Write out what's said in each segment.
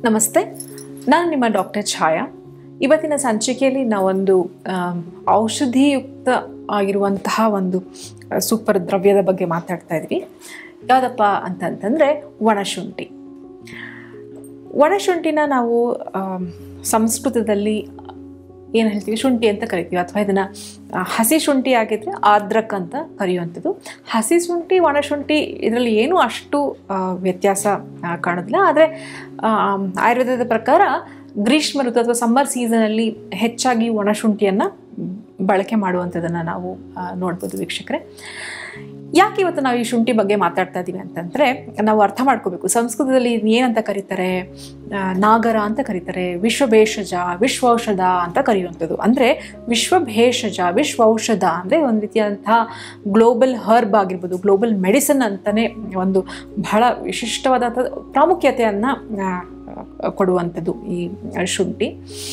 ನಮಸ್ತೆ ನಾನು ನಿಮ್ಮ ಡಾಕ್ಟರ್ ಛಾಯಾ ಇವತ್ತಿನ ಸಂಚಿಕೆಯಲ್ಲಿ ನಾವೊಂದು ಆಮ್, ಔಷಧಿಯುಕ್ತ ಆಗಿರುವಂತಹ ಒಂದು ಆ, ಸೂಪರ್ ದ್ರವ್ಯದ ಬಗ್ಗೆ ಮಾತಾಡ್ತಾ ಇದ್ವಿ ಯಾವುದಪ್ಪ ಅಂತಂತಂದರೆ ಒಣಶುಂಠಿ ಒಣಶುಂಠಿನ ನಾವು ಆಮ್, ಸಂಸ್ಕೃತದಲ್ಲಿ ಏನು ಹೇಳ್ತೀವಿ ಶುಂಠಿ ಅಂತ ಕರಿತೀವಿ ಅಥವಾ ಇದನ್ನು ಹಸಿ ಶುಂಠಿ ಆಗಿದ್ರೆ ಆದ್ರಕ್ ಅಂತ ಕರೆಯುವಂಥದ್ದು ಹಸಿ ಶುಂಠಿ ಒಣ ಶುಂಠಿ ಇದರಲ್ಲಿ ಏನೂ ಅಷ್ಟು ಆ, ವ್ಯತ್ಯಾಸ ಆ, ಕಾಣೋದಿಲ್ಲ ಆದರೆ ಆಯುರ್ವೇದದ ಪ್ರಕಾರ ಗ್ರೀಷ್ಮ ಋತು ಅಥವಾ ಸಮ್ಮರ್ ಸೀಸನಲ್ಲಿ ಹೆಚ್ಚಾಗಿ ಒಣ ಶುಂಠಿಯನ್ನು ಬಳಕೆ ಮಾಡುವಂಥದ್ದನ್ನು ನಾವು ಆ, ನೋಡ್ಬೋದು ವೀಕ್ಷಕರೇ ಯಾಕೆ ಇವತ್ತು ನಾವು ಈ ಶುಂಠಿ ಬಗ್ಗೆ ಮಾತಾಡ್ತಾ ಇದ್ದೀವಿ ಅಂತಂದರೆ ನಾವು ಅರ್ಥ ಮಾಡ್ಕೋಬೇಕು ಸಂಸ್ಕೃತದಲ್ಲಿ ಇದ್ನ ಏನಂತ ಕರೀತಾರೆ ಆ, ನಾಗರ ಅಂತ ಕರೀತಾರೆ ವಿಶ್ವಭೇಷಜ ವಿಶ್ವೌಷಧ ಅಂತ ಕರೆಯುವಂಥದ್ದು ಅಂದರೆ ವಿಶ್ವಭೇಷಜ ವಿಶ್ವೌಷಧ ಅಂದರೆ ಒಂದು ರೀತಿಯಾದಂತಹ ಗ್ಲೋಬಲ್ ಹರ್ಬ್ ಆಗಿರ್ಬೋದು ಗ್ಲೋಬಲ್ ಮೆಡಿಸನ್ ಅಂತಲೇ ಒಂದು ಬಹಳ ವಿಶಿಷ್ಟವಾದಂಥ ಪ್ರಾಮುಖ್ಯತೆಯನ್ನು ಕೊಡುವಂಥದ್ದು ಈ ಶುಂಠಿ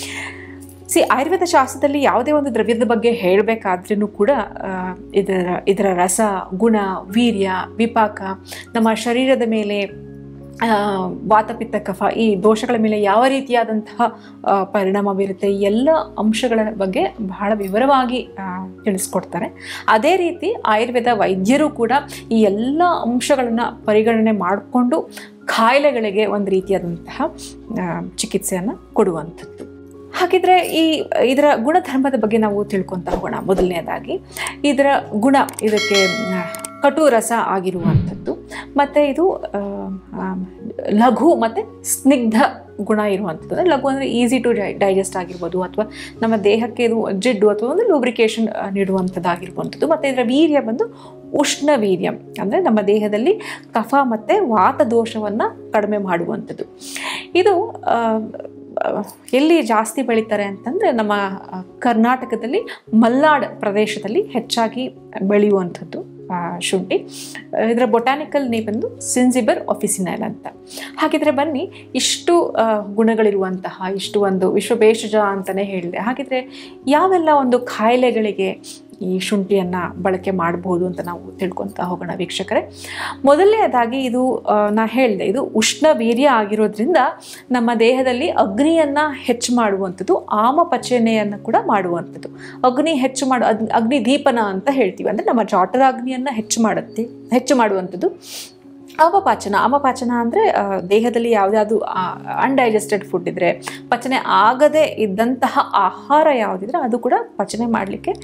ಸಿ ಆಯುರ್ವೇದ ಶಾಸ್ತ್ರದಲ್ಲಿ ಯಾವುದೇ ಒಂದು ದ್ರವ್ಯದ ಬಗ್ಗೆ ಹೇಳಬೇಕಾದ್ರೂ ಕೂಡ ಆ, ಇದರ ಇದರ ರಸ ಗುಣ ವೀರ್ಯ ವಿಪಾಕ ನಮ್ಮ ಶರೀರದ ಮೇಲೆ ಆ, ವಾತಪಿತ್ತ ಕಫ ಈ ದೋಷಗಳ ಮೇಲೆ ಯಾವ ರೀತಿಯಾದಂತಹ ಆ, ಪರಿಣಾಮ ಬೀರುತ್ತೆ ಈ ಎಲ್ಲ ಅಂಶಗಳ ಬಗ್ಗೆ ಬಹಳ ವಿವರವಾಗಿ ಆ, ತಿಳಿಸ್ಕೊಡ್ತಾರೆ ಅದೇ ರೀತಿ ಆಯುರ್ವೇದ ವೈದ್ಯರು ಕೂಡ ಈ ಎಲ್ಲ ಅಂಶಗಳನ್ನು ಪರಿಗಣನೆ ಮಾಡಿಕೊಂಡು ಕಾಯಿಲೆಗಳಿಗೆ ಒಂದು ರೀತಿಯಾದಂತಹ ಆ, ಚಿಕಿತ್ಸೆಯನ್ನು ಕೊಡುವಂಥದ್ದು ಹಾಗಿದ್ರೆ ಈ ಇದರ ಗುಣಧರ್ಮದ ಬಗ್ಗೆ ನಾವು ತಿಳ್ಕೊತಾ ಹೋಗೋಣ ಮೊದಲನೇದಾಗಿ ಇದರ ಗುಣ ಇದಕ್ಕೆ ಆ, ಕಟು ರಸ ಆಗಿರುವಂಥದ್ದು ಮತ್ತು ಇದು ಆ, ಆ, ಲಘು ಮತ್ತು ಸ್ನಿಗ್ಧ ಗುಣ ಇರುವಂಥದ್ದು ಅಂದರೆ ಲಘು ಅಂದರೆ ಈಸಿ ಟು ಡೈಜೆಸ್ಟ್ ಆಗಿರ್ಬೋದು ಅಥವಾ ನಮ್ಮ ದೇಹಕ್ಕೆ ಇದು ಜಿಡ್ಡು ಅಥವಾ ಒಂದು ಲೂಬ್ರಿಕೇಶನ್ ನೀಡುವಂಥದ್ದಾಗಿರುವಂಥದ್ದು ಮತ್ತು ಇದರ ವೀರ್ಯ ಬಂದು ಉಷ್ಣ ವೀರ್ಯ ಅಂದರೆ ನಮ್ಮ ದೇಹದಲ್ಲಿ ಕಫ ಮತ್ತು ವಾತ ದೋಷವನ್ನು ಕಡಿಮೆ ಮಾಡುವಂಥದ್ದು ಇದು ಆ, ಎಲ್ಲಿ ಜಾಸ್ತಿ ಬೆಳೀತಾರೆ ಅಂತಂದರೆ ನಮ್ಮ ಆ, ಕರ್ನಾಟಕದಲ್ಲಿ ಮಲ್ನಾಡ್ ಪ್ರದೇಶದಲ್ಲಿ ಹೆಚ್ಚಾಗಿ ಬೆಳೆಯುವಂಥದ್ದು ಆ, ಶುಂಠಿ ಆ, ಇದರ ಬೊಟಾನಿಕಲ್ ನೇಮ್ ಬಂದು ಸಿನ್ಸಿಬರ್ ಆಫಿಸಿನಲ್ ಅಂತ ಹಾಗಿದ್ರೆ ಬನ್ನಿ ಇಷ್ಟು ಆ, ಗುಣಗಳಿರುವಂತಹ ಇಷ್ಟು ಒಂದು ವಿಶ್ವಭೇಷಜ ಅಂತಲೇ ಹೇಳಿದೆ ಹಾಗಿದ್ರೆ ಯಾವೆಲ್ಲ ಒಂದು ಕಾಯಿಲೆಗಳಿಗೆ ಈ ಶುಂಠಿಯನ್ನು ಬಳಕೆ ಮಾಡ್ಬೋದು ಅಂತ ನಾವು ತಿಳ್ಕೊತಾ ಹೋಗೋಣ ವೀಕ್ಷಕರೇ ಮೊದಲನೇದಾಗಿ ಇದು ಆ, ನಾ ಹೇಳಿದೆ ಇದು ಉಷ್ಣ ವೀರ್ಯ ಆಗಿರೋದ್ರಿಂದ ನಮ್ಮ ದೇಹದಲ್ಲಿ ಅಗ್ನಿಯನ್ನು ಹೆಚ್ಚು ಮಾಡುವಂಥದ್ದು ಆಮಪಚನೆಯನ್ನು ಕೂಡ ಮಾಡುವಂಥದ್ದು ಅಗ್ನಿ ಹೆಚ್ಚು ಮಾಡು ಅಗ್ ಅಗ್ನಿ ದೀಪನ ಅಂತ ಹೇಳ್ತೀವಿ ಅಂದರೆ ನಮ್ಮ ಜಾಟರ ಅಗ್ನಿಯನ್ನು ಹೆಚ್ಚು ಮಾಡುತ್ತೆ ಹೆಚ್ಚು ಮಾಡುವಂಥದ್ದು ಅವಪಾಚನ ಅವಪಾಚನ ಅಂದರೆ ದೇಹದಲ್ಲಿ ಯಾವುದಾದ್ರು ಅನ್ಡೈಜೆಸ್ಟೆಡ್ ಫುಡ್ ಇದ್ದರೆ ಪಚನೆ ಆಗದೇ ಇದ್ದಂತಹ ಆಹಾರ ಯಾವುದಿದ್ರೆ ಅದು ಕೂಡ ಪಚನೆ ಮಾಡಲಿಕ್ಕೆ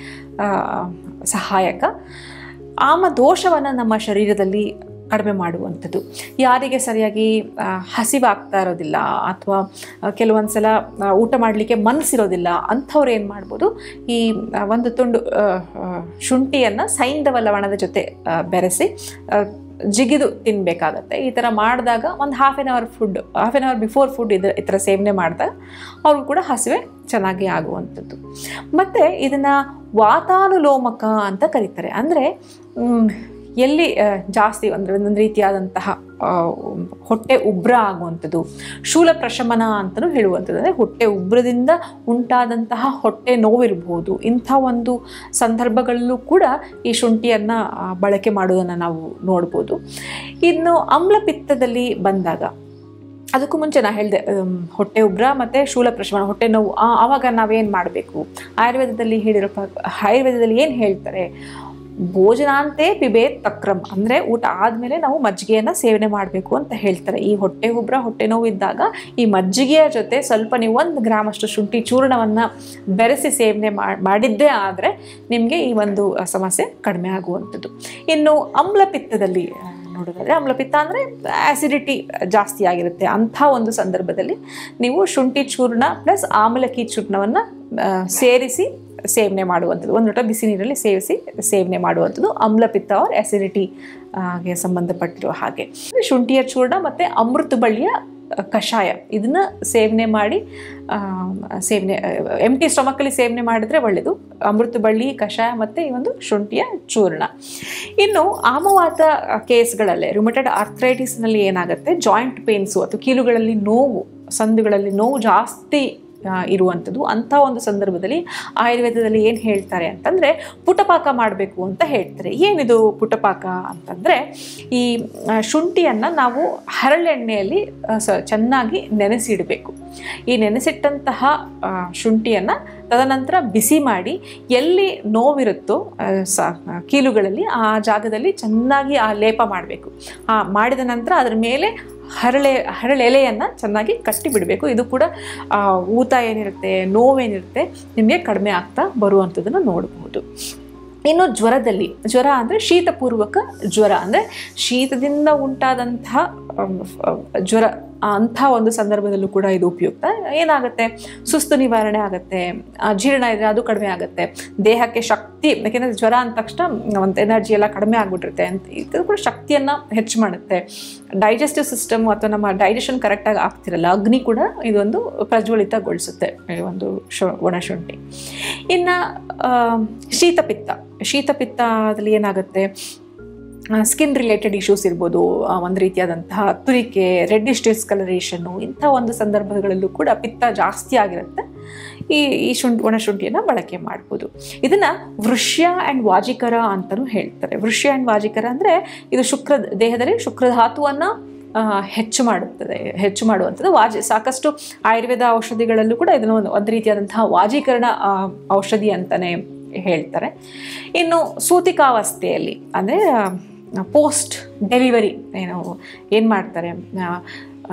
ಸಹಾಯಕ ಆಮ ದೋಷವನ್ನು ನಮ್ಮ ಶರೀರದಲ್ಲಿ ಕಡಿಮೆ ಮಾಡುವಂಥದ್ದು ಯಾರಿಗೆ ಸರಿಯಾಗಿ ಆ, ಹಸಿವಾಗ್ತಾ ಇರೋದಿಲ್ಲ ಅಥವಾ ಕೆಲವೊಂದು ಸಲ ಆ, ಊಟ ಮಾಡಲಿಕ್ಕೆ ಮನಸ್ಸಿರೋದಿಲ್ಲ ಅಂಥವ್ರು ಏನು ಮಾಡ್ಬೋದು ಈ ಆ, ಒಂದು ತುಂಡು ಆ, ಆ, ಶುಂಠಿಯನ್ನು ಸೈಂಧವ ಲವಣದ ಜೊತೆ ಆ, ಬೆರೆಸಿ ಆ, ಜಿಗಿದು ತಿನ್ನಬೇಕಾಗತ್ತೆ ಈ ಥರ ಮಾಡಿದಾಗ ಒಂದು half an hour food half an hour before food ಇದು ಈ ಥರ ಸೇವನೆ ಮಾಡಿದಾಗ ಅವ್ರಿಗೂ ಕೂಡ ಹಸಿವೆ ಚೆನ್ನಾಗಿ ಆಗುವಂಥದ್ದು ಮತ್ತು ಇದನ್ನು ವಾತಾನುಲೋಮಕ ಅಂತ ಕರೀತಾರೆ ಅಂದರೆ ಎಲ್ಲಿ ಆ, ಜಾಸ್ತಿ ಅಂದರೆ ಒಂದೊಂದು ರೀತಿಯಾದಂತಹ ಆ, ಹೊಟ್ಟೆ ಉಬ್ರ ಆಗುವಂಥದ್ದು ಶೂಲ ಪ್ರಶಮನ ಅಂತಲೂ ಹೇಳುವಂಥದ್ದು ಅಂದರೆ ಹೊಟ್ಟೆ ಉಬ್ರದಿಂದ ಉಂಟಾದಂತಹ ಹೊಟ್ಟೆ ನೋವಿರ್ಬೋದು ಇಂಥ ಒಂದು ಸಂದರ್ಭಗಳಲ್ಲೂ ಕೂಡ ಈ ಶುಂಠಿಯನ್ನು ಬಳಕೆ ಮಾಡೋದನ್ನು ನಾವು ನೋಡ್ಬೋದು ಇನ್ನು ಆಮ್ಲಪಿತ್ತದಲ್ಲಿ ಬಂದಾಗ ಅದಕ್ಕೂ ಮುಂಚೆ ನಾ ಹೇಳಿದೆ ಹೊಟ್ಟೆ ಉಬ್ರ ಮತ್ತು ಶೂಲ ಪ್ರಶಮನ ಹೊಟ್ಟೆ ನೋವು ಆ- ಆವಾಗ ನಾವೇನು ಮಾಡಬೇಕು ಆಯುರ್ವೇದದಲ್ಲಿ ಹೇಳಿರೋ ಪ ಆಯುರ್ವೇದದಲ್ಲಿ ಏನು ಹೇಳ್ತಾರೆ ಭೋಜನಾಂತೆ ಪಿಬೇತ್ ತಕ್ರಮ್ ಅಂದರೆ ಊಟ ಆದಮೇಲೆ ನಾವು ಮಜ್ಜಿಗೆಯನ್ನು ಸೇವನೆ ಮಾಡಬೇಕು ಅಂತ ಹೇಳ್ತಾರೆ ಈ ಹೊಟ್ಟೆ ಉಬ್ರ ಹೊಟ್ಟೆ ನೋವು ಇದ್ದಾಗ ಈ ಮಜ್ಜಿಗೆಯ ಜೊತೆ ಸ್ವಲ್ಪ ನೀವು ಒಂದು ಗ್ರಾಮ್ ಅಷ್ಟು ಶುಂಠಿ ಚೂರ್ಣವನ್ನು ಬೆರೆಸಿ ಸೇವನೆ ಮಾ- ಮಾಡಿದ್ದೇ ಆದರೆ ನಿಮಗೆ ಈ ಒಂದು ಸಮಸ್ಯೆ ಕಡಿಮೆ ಆಗುವಂಥದ್ದು ಇನ್ನು ಆಮ್ಲಪಿತ್ತದಲ್ಲಿ ಆ, ನೋಡೋದಾದರೆ ಆಮ್ಲಪಿತ್ತ ಅಂದರೆ ಆ್ಯಸಿಡಿಟಿ ಜಾಸ್ತಿ ಆಗಿರುತ್ತೆ ಅಂಥ ಒಂದು ಸಂದರ್ಭದಲ್ಲಿ ನೀವು ಶುಂಠಿ ಚೂರ್ಣ ಪ್ಲಸ್ ಆಮಲಕ್ಕಿ ಚೂರ್ಣವನ್ನು ಸೇರಿಸಿ ಸೇವನೆ ಮಾಡುವಂಥದ್ದು ಒಂದು ಲೋಟ ಬಿಸಿ ನೀರಲ್ಲಿ ಸೇವಿಸಿ ಸೇವನೆ ಮಾಡುವಂಥದ್ದು ಆಮ್ಲಪಿತ್ತ ಆರ್ ಆ್ಯಸಿಡಿಟಿ ಗೆ ಸಂಬಂಧಪಟ್ಟಿರೋ ಹಾಗೆ ಶುಂಠಿಯ ಚೂರ್ಣ ಮತ್ತು ಅಮೃತ ಬಳ್ಳಿಯ ಕಷಾಯ ಇದನ್ನು ಸೇವನೆ ಮಾಡಿ ಆ, ಸೇವನೆ ಎಮ್ ಟಿ ಸ್ಟಮಕ್ಕಲ್ಲಿ ಸೇವನೆ ಮಾಡಿದ್ರೆ ಒಳ್ಳೆಯದು ಅಮೃತ ಬಳ್ಳಿ ಕಷಾಯ ಮತ್ತು ಈ ಒಂದು ಶುಂಠಿಯ ಚೂರ್ಣ ಇನ್ನು ಆಮವಾತ ಕೇಸ್ಗಳಲ್ಲೇ ರುಮಟೆಡ್ ಆರ್ಥ್ರೈಟಿಸ್ನಲ್ಲಿ ಏನಾಗುತ್ತೆ ಜಾಯಿಂಟ್ ಪೇನ್ಸು ಅಥವಾ ಕೀಲುಗಳಲ್ಲಿ ನೋವು ಸಂದುಗಳಲ್ಲಿ ನೋವು ಜಾಸ್ತಿ ಆ, ಇರುವಂಥದ್ದು ಅಂಥ ಒಂದು ಸಂದರ್ಭದಲ್ಲಿ ಆಯುರ್ವೇದದಲ್ಲಿ ಏನು ಹೇಳ್ತಾರೆ ಅಂತಂದರೆ ಪುಟಪಾಕ ಮಾಡಬೇಕು ಅಂತ ಹೇಳ್ತಾರೆ ಏನಿದು ಪುಟಪಾಕ ಅಂತಂದರೆ ಈ ಆ, ಶುಂಠಿಯನ್ನು ನಾವು ಹರಳೆಣ್ಣೆಯಲ್ಲಿ ಆ, ಸ ಚೆನ್ನಾಗಿ ನೆನೆಸಿಡಬೇಕು ಈ ನೆನೆಸಿಟ್ಟಂತಹ ಆ, ಶುಂಠಿಯನ್ನು ತದನಂತರ ಬಿಸಿ ಮಾಡಿ ಎಲ್ಲಿ ನೋವಿರುತ್ತೋ ಆ, ಸ ಕೀಲುಗಳಲ್ಲಿ ಆ ಜಾಗದಲ್ಲಿ ಚೆನ್ನಾಗಿ ಆ ಲೇಪ ಮಾಡಬೇಕು ಆ ಮಾಡಿದ ನಂತರ ಅದರ ಮೇಲೆ ಹರಳೆ ಹರಳೆಲೆಯನ್ನು ಚೆನ್ನಾಗಿ ಕಟ್ಟಿ ಬಿಡಬೇಕು ಇದು ಕೂಡ ಆ, ಊತ ಏನಿರುತ್ತೆ ನೋವೇನಿರುತ್ತೆ ನಿಮಗೆ ಕಡಿಮೆ ಆಗ್ತಾ ಬರುವಂಥದ್ದನ್ನು ನೋಡಬಹುದು ಇನ್ನು ಜ್ವರದಲ್ಲಿ ಜ್ವರ ಅಂದರೆ ಶೀತಪೂರ್ವಕ ಜ್ವರ ಅಂದರೆ ಶೀತದಿಂದ ಉಂಟಾದಂತಹ ಅಮ್, ಅಹ್, ಜ್ವರ ಅಂಥ ಒಂದು ಸಂದರ್ಭದಲ್ಲೂ ಕೂಡ ಇದು ಉಪಯುಕ್ತ ಏನಾಗುತ್ತೆ ಸುಸ್ತು ನಿವಾರಣೆ ಆಗುತ್ತೆ ಆ, ಜೀರ್ಣ ಇದ್ರೆ ಅದು ಕಡಿಮೆ ಆಗುತ್ತೆ ದೇಹಕ್ಕೆ ಶಕ್ತಿ ಯಾಕೆಂದರೆ ಜ್ವರ ಅಂದ ತಕ್ಷಣ ಒಂದು ಎನರ್ಜಿ ಎಲ್ಲ ಕಡಿಮೆ ಆಗಿಬಿಟ್ಟಿರುತ್ತೆ ಅಂತ ಇದು ಕೂಡ ಶಕ್ತಿಯನ್ನು ಹೆಚ್ಚು ಮಾಡುತ್ತೆ ಡೈಜೆಸ್ಟಿವ್ ಸಿಸ್ಟಮ್ ಅಥವಾ ನಮ್ಮ ಡೈಜೆಷನ್ ಕರೆಕ್ಟಾಗಿ ಆಗ್ತಿರಲ್ಲ ಅಗ್ನಿ ಕೂಡ ಇದೊಂದು ಪ್ರಜ್ವಲಿತಗೊಳಿಸುತ್ತೆ ಈ ಒಂದು ಶು ಒಣಶುಂಠಿ ಇನ್ನು ಶೀತಪಿತ್ತ ಶೀತಪಿತ್ತದಲ್ಲಿ ಏನಾಗುತ್ತೆ ಸ್ಕಿನ್ ರಿಲೇಟೆಡ್ ಇಶ್ಯೂಸ್ ಇರ್ಬೋದು ಆ, ಒಂದು ರೀತಿಯಾದಂತಹ ತುರಿಕೆ ರೆಡ್ಡಿಶ್ ಡಿಸ್ಕಲರೇಷನ್ನು ಇಂಥ ಒಂದು ಸಂದರ್ಭಗಳಲ್ಲೂ ಕೂಡ ಪಿತ್ತ ಜಾಸ್ತಿ ಆಗಿರುತ್ತೆ ಈ ಈ ಶುಂಠಿ ಒಣಶುಂಠಿಯನ್ನು ಬಳಕೆ ಮಾಡ್ಬೋದು ಇದನ್ನು ವೃಷ್ಯ ಆ್ಯಂಡ್ ವಾಜಿಕರ ಅಂತಲೂ ಹೇಳ್ತಾರೆ ವೃಷ್ಯ ಆ್ಯಂಡ್ ವಾಜಿಕರ ಅಂದರೆ ಇದು ಶುಕ್ರ ದೇಹದಲ್ಲಿ ಶುಕ್ರಧಾತುವನ್ನು ಆ, ಹೆಚ್ಚು ಮಾಡುತ್ತದೆ ಹೆಚ್ಚು ಮಾಡುವಂಥದ್ದು ವಾಜಿ ಸಾಕಷ್ಟು ಆಯುರ್ವೇದ ಔಷಧಿಗಳಲ್ಲೂ ಕೂಡ ಇದನ್ನು ಒಂದು ಒಂದು ರೀತಿಯಾದಂತಹ ವಾಜೀಕರಣ ಆ, ಔಷಧಿ ಅಂತಲೇ ಹೇಳ್ತಾರೆ ಇನ್ನು ಸೂತಿಕಾವಸ್ಥೆಯಲ್ಲಿ ಅಂದರೆ ಪೋಸ್ಟ್ ಡೆಲಿವರಿ ಏನು ಏನು ಮಾಡ್ತಾರೆ ಆ, ಆ,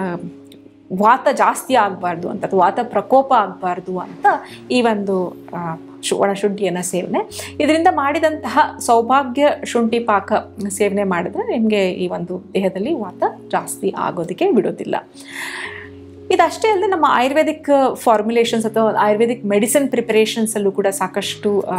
ವಾತ ಜಾಸ್ತಿ ಆಗಬಾರ್ದು ಅಂತ ಅಥವಾ ವಾತ ಪ್ರಕೋಪ ಆಗಬಾರ್ದು ಅಂತ ಈ ಒಂದು ಆ, ಶು ಒಣಶುಂಠಿಯನ್ನು ಸೇವನೆ ಇದರಿಂದ ಮಾಡಿದಂತಹ ಸೌಭಾಗ್ಯ ಶುಂಠಿ ಪಾಕ ಸೇವನೆ ಮಾಡಿದ್ರೆ ನಿಮಗೆ ಈ ಒಂದು ದೇಹದಲ್ಲಿ ವಾತ ಜಾಸ್ತಿ ಆಗೋದಕ್ಕೆ ಬಿಡೋದಿಲ್ಲ ಇದಷ್ಟೇ ಅಲ್ಲದೆ ನಮ್ಮ ಆಯುರ್ವೇದಿಕ್ ಫಾರ್ಮುಲೇಷನ್ಸ್ ಅಥವಾ ಆಯುರ್ವೇದಿಕ್ ಮೆಡಿಸಿನ್ ಪ್ರಿಪರೇಷನ್ಸಲ್ಲೂ ಕೂಡ ಸಾಕಷ್ಟು ಆ,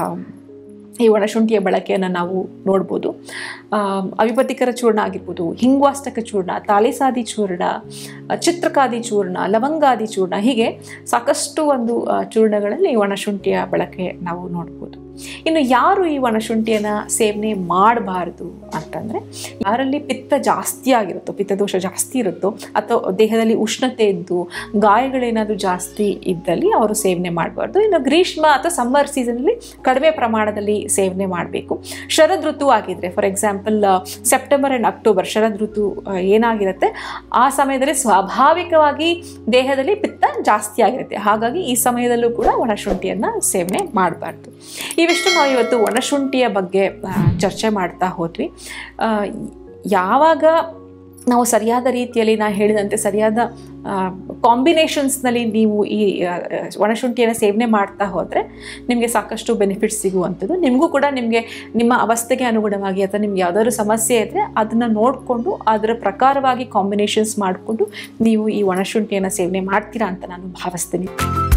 ಈ ಒಣಶುಂಠಿಯ ಬಳಕೆಯನ್ನು ನಾವು ನೋಡ್ಬೋದು ಆ, ಅವಿಪತಿಕರ ಚೂರ್ಣ ಆಗಿರ್ಬೋದು ಹಿಂಗ್ವಾಷ್ಟಕ ಚೂರ್ಣ ತಾಲಿಸಾದಿ ಚೂರ್ಣ ಆ, ಚಿತ್ರಕಾದಿ ಚೂರ್ಣ ಲವಂಗಾದಿ ಚೂರ್ಣ ಹೀಗೆ ಸಾಕಷ್ಟು ಒಂದು ಆ, ಚೂರ್ಣಗಳಲ್ಲಿ ಈ ಒಣಶುಂಠಿಯ ಬಳಕೆ ನಾವು ನೋಡ್ಬೋದು ಇನ್ನು ಯಾರು ಈ ಒಣಶುಂಠಿಯನ್ನು ಸೇವನೆ ಮಾಡಬಾರ್ದು ಅಂತಂದರೆ ಯಾರಲ್ಲಿ ಪಿತ್ತ ಜಾಸ್ತಿ ಆಗಿರುತ್ತೋ ಪಿತ್ತದೋಷ ಜಾಸ್ತಿ ಇರುತ್ತೋ ಅಥವಾ ದೇಹದಲ್ಲಿ ಉಷ್ಣತೆ ಇದ್ದು ಗಾಯಗಳೇನಾದರೂ ಜಾಸ್ತಿ ಇದ್ದಲ್ಲಿ ಅವರು ಸೇವನೆ ಮಾಡಬಾರ್ದು ಇನ್ನು ಗ್ರೀಷ್ಮ ಅಥವಾ ಸಮ್ಮರ್ ಸೀಸನಲ್ಲಿ ಕಡಿಮೆ ಪ್ರಮಾಣದಲ್ಲಿ ಸೇವನೆ ಮಾಡಬೇಕು ಶರದ್ ಋತು ಆಗಿದ್ರೆ for example September and October ಶರದ್ ಋತು ಆ, ಏನಾಗಿರುತ್ತೆ ಆ ಸಮಯದಲ್ಲಿ ಸ್ವಾಭಾವಿಕವಾಗಿ ದೇಹದಲ್ಲಿ ಪಿತ್ತ ಜಾಸ್ತಿ ಆಗಿರುತ್ತೆ ಹಾಗಾಗಿ ಈ ಸಮಯದಲ್ಲೂ ಕೂಡ ಒಣಶುಂಠಿಯನ್ನು ಸೇವನೆ ಮಾಡಬಾರ್ದು ಇವಿಷ್ಟು ನಾವು ಇವತ್ತು ಒಣಶುಂಠಿಯ ಬಗ್ಗೆ ಆ, ಚರ್ಚೆ ಮಾಡ್ತಾ ಹೋದ್ವಿ ಆ, ಯಾವಾಗ ನಾವು ಸರಿಯಾದ ರೀತಿಯಲ್ಲಿ ನಾ ಹೇಳಿದಂತೆ ಸರಿಯಾದ ಕಾಂಬಿನೇಷನ್ಸ್ನಲ್ಲಿ ನೀವು ಈ ಆ, ಒಣಶುಂಠಿಯನ್ನು ಸೇವನೆ ಮಾಡ್ತಾ ಹೋದರೆ ನಿಮಗೆ ಸಾಕಷ್ಟು ಬೆನಿಫಿಟ್ಸ್ ಸಿಗುವಂಥದ್ದು ನಿಮಗೂ ಕೂಡ ನಿಮಗೆ ನಿಮ್ಮ ಅವಸ್ಥೆಗೆ ಅನುಗುಣವಾಗಿ ಅಥವಾ ನಿಮ್ಗೆ ಯಾವುದಾದ್ರು ಸಮಸ್ಯೆ ಇದ್ದರೆ ಅದನ್ನು ನೋಡಿಕೊಂಡು ಅದರ ಪ್ರಕಾರವಾಗಿ ಕಾಂಬಿನೇಷನ್ಸ್ ಮಾಡಿಕೊಂಡು ನೀವು ಈ ಒಣಶುಂಠಿಯನ್ನು ಸೇವನೆ ಮಾಡ್ತೀರಾ ಅಂತ ನಾನು ಭಾವಿಸ್ತೀನಿ